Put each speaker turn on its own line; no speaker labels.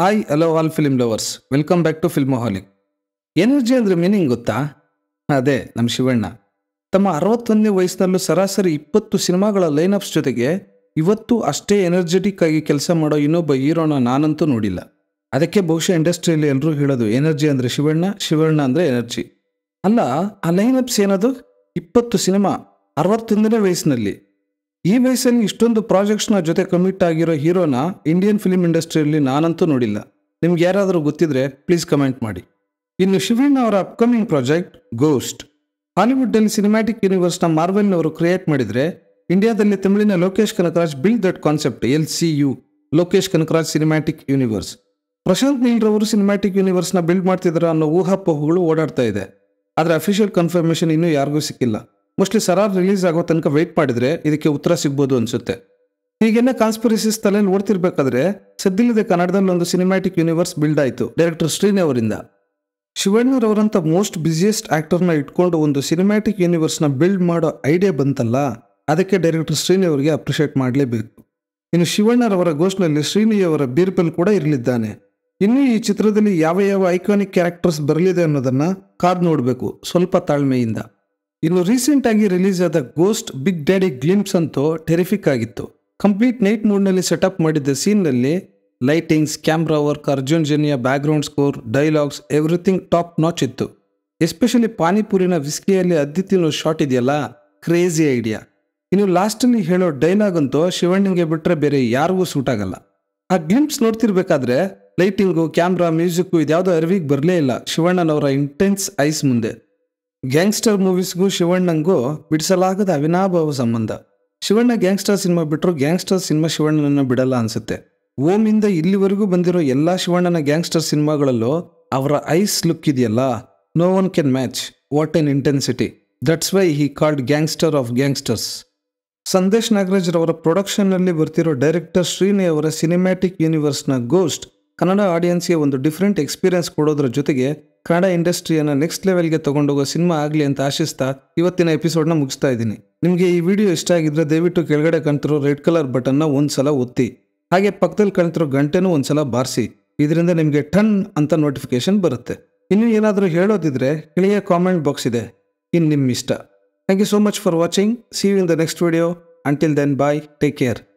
hi hello all film lovers welcome back to Filmoholic energy ಅಂದರೆ meaning ಗೊತ್ತಾ ಅದೇ ನಮ್ಮ ಶಿವಣ್ಣ ತಮ್ಮ ಅರವತ್ತೊಂದನೇ ವಯಸ್ಸಿನಲ್ಲೂ ಸರಾಸರಿ ಇಪ್ಪತ್ತು ಸಿನಿಮಾಗಳ ಲೈನಪ್ಸ್ ಜೊತೆಗೆ ಇವತ್ತು ಅಷ್ಟೇ ಎನರ್ಜೆಟಿಕ್ ಆಗಿ ಕೆಲಸ ಮಾಡೋ ಇನ್ನೊಬ್ಬ ಹೀರೋನ ನಾನಂತೂ ನೋಡಿಲ್ಲ ಅದಕ್ಕೆ ಬಹುಶಃ ಇಂಡಸ್ಟ್ರಿಯಲ್ಲಿ ಎಲ್ಲರೂ ಹೇಳೋದು ಎನರ್ಜಿ ಅಂದರೆ ಶಿವಣ್ಣ ಶಿವಣ್ಣ ಅಂದರೆ ಎನರ್ಜಿ ಅಲ್ಲ ಆ ಲೈನಪ್ಸ್ ಏನದು ಇಪ್ಪತ್ತು ಸಿನಿಮಾ ಅರವತ್ತೊಂದನೇ ವಯಸ್ಸಿನಲ್ಲಿ ಈ ವಯಸ್ಸಲ್ಲಿ ಇಷ್ಟೊಂದು ಪ್ರಾಜೆಕ್ಟ್ಸ್ನ ಜೊತೆ ಕಮಿಟ್ ಆಗಿರೋ ಹೀರೋನ ಇಂಡಿಯನ್ ಫಿಲ್ಮ್ ಇಂಡಸ್ಟ್ರಿಯಲ್ಲಿ ನಾನಂತೂ ನೋಡಿಲ್ಲ ನಿಮ್ಗೆ ಯಾರಾದರೂ ಗೊತ್ತಿದ್ರೆ ಪ್ಲೀಸ್ ಕಮೆಂಟ್ ಮಾಡಿ ಇನ್ನು ಶಿವಣ್ಣ ಅವರ ಅಪ್ಕಮಿಂಗ್ ಪ್ರಾಜೆಕ್ಟ್ ಗೋಸ್ಟ್ ಹಾಲಿವುಡ್ನಲ್ಲಿ ಸಿನಿಮ್ಯಾಟಿಕ್ ಯೂನಿವರ್ಸ್ನ ಮಾರ್ವೆಲ್ನವರು ಕ್ರಿಯೇಟ್ ಮಾಡಿದರೆ ಇಂಡಿಯಾದಲ್ಲಿ ತಮಿಳಿನ Lokesh Kanagaraj build that concept L C U Lokesh Kanagaraj cinematic universe Prashanth ನೀಲ್ರವರು ಸಿನಿಮ್ಯಾಟಿಕ್ ಯೂನಿವರ್ಸ್ನ ಬಿಲ್ಡ್ ಮಾಡ್ತಿದ್ದಾರೆ ಅನ್ನೋ ಊಹಾಪೋಹಗಳು ಓಡಾಡ್ತಾ ಇದೆ ಆದರೆ ಅಫಿಷಿಯಲ್ ಕನ್ಫರ್ಮೇಷನ್ ಇನ್ನೂ ಯಾರಿಗೂ ಸಿಕ್ಕಿಲ್ಲ ಮೋಸ್ಟ್ಲಿ ಸರಾರ್ ರಿಲೀಸ್ ಆಗೋ ತನಕ ವೆಯ್ಟ್ ಮಾಡಿದ್ರೆ ಇದಕ್ಕೆ ಉತ್ತರ ಸಿಗ್ಬೋದು ಅನ್ಸುತ್ತೆ ಹೀಗೆಲ್ಲ ಕಾನ್ಸ್ಪಿರಸಿಸ್ ತಲೆಯಲ್ಲಿ ಓಡ್ತಿರ್ಬೇಕಾದ್ರೆ ಸದ್ದಿಲ್ಲದೆ ಕನ್ನಡದಲ್ಲಿ ಒಂದು ಸಿನಿಮ್ಯಾಟಿಕ್ ಯೂನಿವರ್ಸ್ ಬಿಲ್ಡ್ ಆಯಿತು ಡೈರೆಕ್ಟರ್ ಶ್ರೀನಿ ಅವರಿಂದ ಶಿವಣ್ಣರವರಂಥ ಮೋಸ್ಟ್ ಬ್ಯುಸಿಯೆಸ್ಟ್ ಆ್ಯಕ್ಟರ್ನ ಇಟ್ಕೊಂಡು ಒಂದು ಸಿನಿಮ್ಯಾಟಿಕ್ ಯೂನಿವರ್ಸ್ನ ಬಿಲ್ಡ್ ಮಾಡೋ ಐಡಿಯಾ ಬಂತಲ್ಲ ಅದಕ್ಕೆ ಡೈರೆಕ್ಟರ್ ಶ್ರೀನಿ ಅವರಿಗೆ ಅಪ್ರಿಷಿಯೇಟ್ ಮಾಡಲೇಬೇಕು ಇನ್ನು ಶಿವಣ್ಣರವರ ಗೋಷ್ನಲ್ಲಿ ಶ್ರೀನಿಯವರ ಬೀರ್ಬಲ್ ಕೂಡ ಇರಲಿದ್ದಾನೆ ಇನ್ನು ಈ ಚಿತ್ರದಲ್ಲಿ ಯಾವ ಯಾವ ಐಕಾನಿಕ್ ಕ್ಯಾರೆಕ್ಟರ್ಸ್ ಬರಲಿದೆ ಅನ್ನೋದನ್ನ ಕಾದ್ ನೋಡಬೇಕು ಸ್ವಲ್ಪ ತಾಳ್ಮೆಯಿಂದ ಇನ್ನು ರೀಸೆಂಟ್ ಆಗಿ ರಿಲೀಸ್ ಆದ ಗೋಸ್ಟ್ ಬಿಗ್ ಡ್ಯಾಡಿ ಗ್ಲಿಮ್ಸ್ ಅಂತೂ ಟೆರಿಫಿಕ್ ಆಗಿತ್ತು ಕಂಪ್ಲೀಟ್ ನೈಟ್ ಮೂಡ್ನಲ್ಲಿ ಸೆಟಪ್ ಮಾಡಿದ್ದ ಸೀನ್ನಲ್ಲಿ lightings camera work Arjun Janya background score dialogues everything top notch ಇತ್ತು ಎಸ್ಪೆಷಲಿ ಪಾನಿಪುರಿನ ವಿಸ್ಕಿಯಲ್ಲಿ ಅದ್ದಿ ತಿನ್ನೋ ಶಾಟ್ ಇದೆಯಲ್ಲ ಕ್ರೇಜಿ ಐಡಿಯಾ ಇನ್ನು ಲಾಸ್ಟಲ್ಲಿ ಹೇಳೋ ಡೈಲಾಗ್ ಅಂತೂ ಶಿವಣ್ಣಂಗೆ ಬಿಟ್ಟರೆ ಬೇರೆ ಯಾರಿಗೂ ಸೂಟ್ ಆಗಲ್ಲ ಆ ಗ್ಲಿಮ್ಸ್ ನೋಡ್ತಿರ್ಬೇಕಾದ್ರೆ ಲೈಟಿಂಗು ಕ್ಯಾಮ್ರಾ ಮ್ಯೂಸಿಕ್ಕು ಇದ್ಯಾವುದೋ ಅರಿವಿಗೆ ಬರಲೇ ಇಲ್ಲ ಶಿವಣ್ಣನವರ ಇಂಟೆನ್ಸ್ ಐಸ್ ಮುಂದೆ ಗ್ಯಾಂಗ್ಸ್ಟರ್ ಮೂವೀಸ್ಗೂ ಶಿವಣ್ಣಂಗೂ ಬಿಡಿಸಲಾಗದ ಅವಿನಾಭಾವ ಸಂಬಂಧ ಶಿವಣ್ಣ ಗ್ಯಾಂಗ್ಸ್ಟರ್ ಸಿನಿಮಾ ಬಿಟ್ಟರು ಗ್ಯಾಂಗ್ಸ್ಟರ್ ಸಿನಿಮಾ ಶಿವಣ್ಣನನ್ನು ಬಿಡಲ್ಲ ಅನ್ಸುತ್ತೆ ಓಮಿಂದ ಇಲ್ಲಿವರೆಗೂ ಬಂದಿರೋ ಎಲ್ಲ ಶಿವಣ್ಣನ ಗ್ಯಾಂಗ್ಸ್ಟರ್ ಸಿನಿಮಾಗಳಲ್ಲೂ ಅವರ ಐಸ್ ಲುಕ್ ಇದೆಯಲ್ಲ no one can match what an intensity that's why he called gangster of gangsters Sandesh Nagaraj ರವರ ಪ್ರೊಡಕ್ಷನ್ನಲ್ಲಿ ಬರ್ತಿರೋ ಡೈರೆಕ್ಟರ್ ಶ್ರೀನಿ ಅವರ ಸಿನಿಮ್ಯಾಟಿಕ್ ಯೂನಿವರ್ಸ್ನ ಗೋಸ್ಟ್ ಕನ್ನಡ ಆಡಿಯನ್ಸ್ಗೆ ಒಂದು ಡಿಫ್ರೆಂಟ್ ಎಕ್ಸ್ಪೀರಿಯನ್ಸ್ ಕೊಡೋದ್ರ ಜೊತೆಗೆ ಕನ್ನಡ ಇಂಡಸ್ಟ್ರಿಯನ್ನು ನೆಕ್ಸ್ಟ್ ಲೆವೆಲ್ಗೆ ತಗೊಂಡೋಗೋ ಸಿನಿಮಾ ಆಗಲಿ ಅಂತ ಆಶಿಸ್ತಾ ಇವತ್ತಿನ ಎಪಿಸೋಡ್ನ ಮುಗಿಸ್ತಾ ಇದ್ದೀನಿ ನಿಮಗೆ ಈ ವಿಡಿಯೋ ಇಷ್ಟ ಆಗಿದ್ರೆ ದಯವಿಟ್ಟು ಕೆಳಗಡೆ ಕಾಣ್ತಿರೋ ರೆಡ್ ಕಲರ್ ಬಟನ್ನ ಒಂದ್ಸಲ ಒತ್ತಿ ಹಾಗೆ ಪಕ್ಕದಲ್ಲಿ ಕಾಣ್ತಿರೋ ಗಂಟೆನೂ ಒಂದ್ಸಲ ಬಾರಿಸಿ ಇದರಿಂದ ನಿಮಗೆ ಟನ್ ಅಂತ ನೋಟಿಫಿಕೇಶನ್ ಬರುತ್ತೆ ಇನ್ನು ಏನಾದರೂ ಹೇಳೋದಿದ್ರೆ ಕೆಳಗೆ ಕಾಮೆಂಟ್ ಬಾಕ್ಸ್ ಇದೆ ಇನ್ನು ನಿಮ್ಮ ಇಷ್ಟ thank you so much for watching see you in the next video until then bye take care